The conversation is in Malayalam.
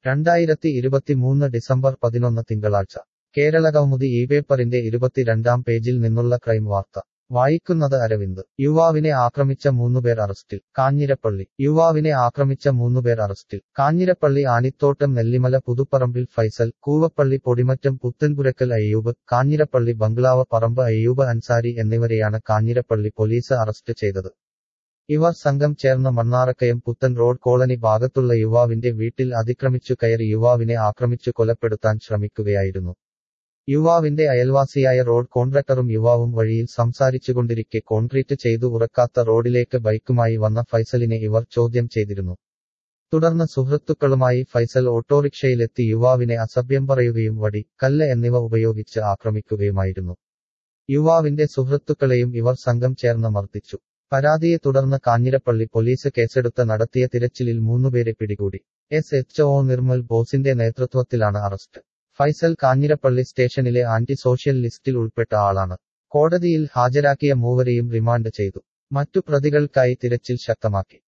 രണ്ടായിരത്തി ഇരുപത്തിമൂന്ന് ഡിസംബർ പതിനൊന്ന് തിങ്കളാഴ്ച കേരളകൗമുദി ഈ പേപ്പറിന്റെ ഇരുപത്തിരണ്ടാം പേജിൽ നിന്നുള്ള ക്രൈം വാർത്ത വായിക്കുന്നത് അരവിന്ദ് യുവാവിനെ ആക്രമിച്ച മൂന്നുപേർ അറസ്റ്റിൽ കാഞ്ഞിരപ്പള്ളി യുവാവിനെ ആക്രമിച്ച മൂന്നുപേർ അറസ്റ്റിൽ കാഞ്ഞിരപ്പള്ളി ആണിത്തോട്ടം നെല്ലിമല പുതുപ്പറമ്പിൽ ഫൈസൽ കൂവപ്പള്ളി പൊടിമറ്റം പുത്തൻപുരക്കൽ അയ്യൂബ് കാഞ്ഞിരപ്പള്ളി ബംഗ്ലാവ് പറമ്പ് അയ്യൂബ് അൻസാരി എന്നിവരെയാണ് കാഞ്ഞിരപ്പള്ളി പോലീസ് അറസ്റ്റ് ചെയ്തത് ഇവർ സംഘം ചേർന്ന് മണ്ണാറക്കയം പുത്തൻ റോഡ് കോളനി ഭാഗത്തുള്ള യുവാവിന്റെ വീട്ടിൽ അതിക്രമിച്ചു കയറി യുവാവിനെ ആക്രമിച്ചു കൊലപ്പെടുത്താൻ ശ്രമിക്കുകയായിരുന്നു യുവാവിന്റെ അയൽവാസിയായ റോഡ് കോൺട്രാക്ടറും യുവാവും വഴിയിൽ സംസാരിച്ചുകൊണ്ടിരിക്കെ കോൺക്രീറ്റ് ചെയ്തു ഉറക്കാത്ത റോഡിലേക്ക് ബൈക്കുമായി വന്ന ഫൈസലിനെ ഇവർ ചോദ്യം ചെയ്തിരുന്നു തുടർന്ന് സുഹൃത്തുക്കളുമായി ഫൈസൽ ഓട്ടോറിക്ഷയിലെത്തി യുവാവിനെ അസഭ്യം പറയുകയും വടി കല്ല് എന്നിവ ഉപയോഗിച്ച് ആക്രമിക്കുകയുമായിരുന്നു യുവാവിന്റെ സുഹൃത്തുക്കളെയും ഇവർ സംഘം ചേർന്ന് മർദ്ദിച്ചു പരാതിയെ തുടർന്ന് കാഞ്ഞിരപ്പള്ളി പോലീസ് കേസെടുത്ത് നടത്തിയ തിരച്ചിലിൽ മൂന്നുപേരെ പിടികൂടി എസ് എച്ച് ഒ നിർമ്മൽ ബോസിന്റെ നേതൃത്വത്തിലാണ് അറസ്റ്റ് ഫൈസൽ കാഞ്ഞിരപ്പള്ളി സ്റ്റേഷനിലെ ആന്റി സോഷ്യൽ ലിസ്റ്റിൽ ഉൾപ്പെട്ട ആളാണ് കോടതിയിൽ ഹാജരാക്കിയ മൂവരെയും റിമാൻഡ് ചെയ്തു മറ്റു പ്രതികൾക്കായി തിരച്ചിൽ ശക്തമാക്കി